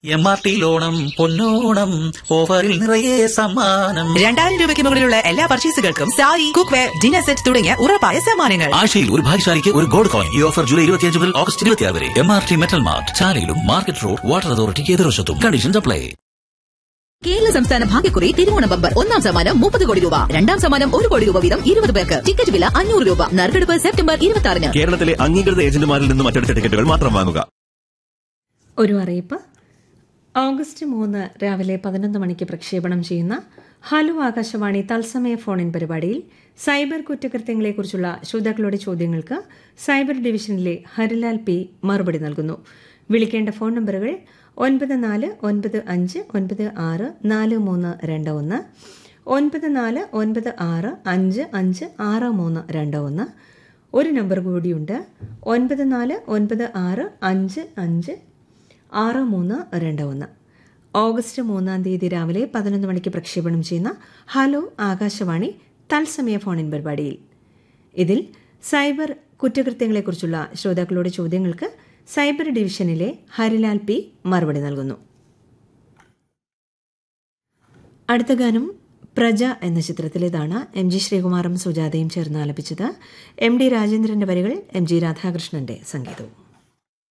M R T ലോണം പൊന്നോണം ഓഫറിൽ നിറയെ സമ്മാനം രണ്ടായിരം രൂപയ്ക്ക് മുകളിലുള്ള എല്ലാ പർച്ചേസുകൾക്കും sari cookware dinner set തുടങ്ങിയ ഉറപ്പായ സമ്മാനങ്ങൾ ആഴ്ചയിൽ ഒരു ഭാഗ്യശാലിക്ക് ഒരു ഗോൾഡ് കോയിൻ ഈ ഓഫർ ജൂലൈ ഇരുപത്തിയഞ്ച് മുതൽ ഓഗസ്റ്റ് ഇരുപത്തിയാറ് വരെ M R T metal mart ചാലയിലും മാർക്കറ്റ് റോഡ് വാട്ടർ അതോറിറ്റിക്ക് എതിർവശത്തും കണ്ടീഷൻസ് അപ്ലൈ കേരള സംസ്ഥാന ഭാഗ്യക്കുറി തിരുവോണ ബമ്പർ ഒന്നാം സമ്മാനം മുപ്പത് കോടി രൂപ രണ്ടാം സമ്മാനം ഒരു കോടി രൂപ വീതം ഇരുപത് പേർക്ക് ടിക്കറ്റ് വില അഞ്ഞൂറ് രൂപ നറുക്കെടുപ്പ് സെപ്റ്റംബർ ഇരുപത്തി ആറിന് കേരളത്തിലെ അംഗീകൃത ഏജന്റുമാരിൽ നിന്നും മറ്റെടുത്ത ടിക്കറ്റുകൾ മാത്രം വാങ്ങുക ഒരു അറിയിപ്പ് ഓഗസ്റ്റ് മൂന്ന് രാവിലെ പതിനൊന്ന് മണിക്ക് പ്രക്ഷേപണം ചെയ്യുന്ന ഹലോ ആകാശവാണി തത്സമയ ഫോൺ ഇൻ പരിപാടിയിൽ സൈബർ കുറ്റകൃത്യങ്ങളെക്കുറിച്ചുള്ള ശ്രോതാക്കളുടെ ചോദ്യങ്ങൾക്ക് സൈബർ ഡിവിഷനിലെ ഹരിലാൽ പി മറുപടി നൽകുന്നു വിളിക്കേണ്ട ഫോൺ നമ്പറുകൾ ഒൻപത് നാല് ഒൻപത് അഞ്ച് ഒൻപത് ആറ് നാല് മൂന്ന് രണ്ട് ഒന്ന് ഒൻപത് നാല് ഒൻപത് ആറ് അഞ്ച് അഞ്ച് ആറ് മൂന്ന് രണ്ട് ഒന്ന് ഒരു നമ്പർ കൂടിയുണ്ട് ഒൻപത് നാല് ഒൻപത് ആറ് അഞ്ച് അഞ്ച് ആറ് മൂന്ന് രണ്ട് ഒന്ന് ഓഗസ്റ്റ് മൂന്നാം തീയതി രാവിലെ പതിനൊന്ന് മണിക്ക് പ്രക്ഷേപണം ചെയ്യുന്ന ഹലോ ആകാശവാണി തത്സമയ ഫോണിൻ പരിപാടിയിൽ ഇതിൽ സൈബർ കുറ്റകൃത്യങ്ങളെക്കുറിച്ചുള്ള ശ്രോതാക്കളുടെ ചോദ്യങ്ങൾക്ക് സൈബർ ഡിവിഷനിലെ ഹരിലാൽ പി മറുപടി നൽകുന്നു അടുത്ത ഗാനം പ്രജ എന്ന ചിത്രത്തിലേതാണ് എം ജി ശ്രീകുമാറും സുജാതയും ചേർന്ന് ആലപിച്ചത് എം ഡി രാജേന്ദ്രന്റെ വരികൾ എം ജി രാധാകൃഷ്ണന്റെ സംഗീതവും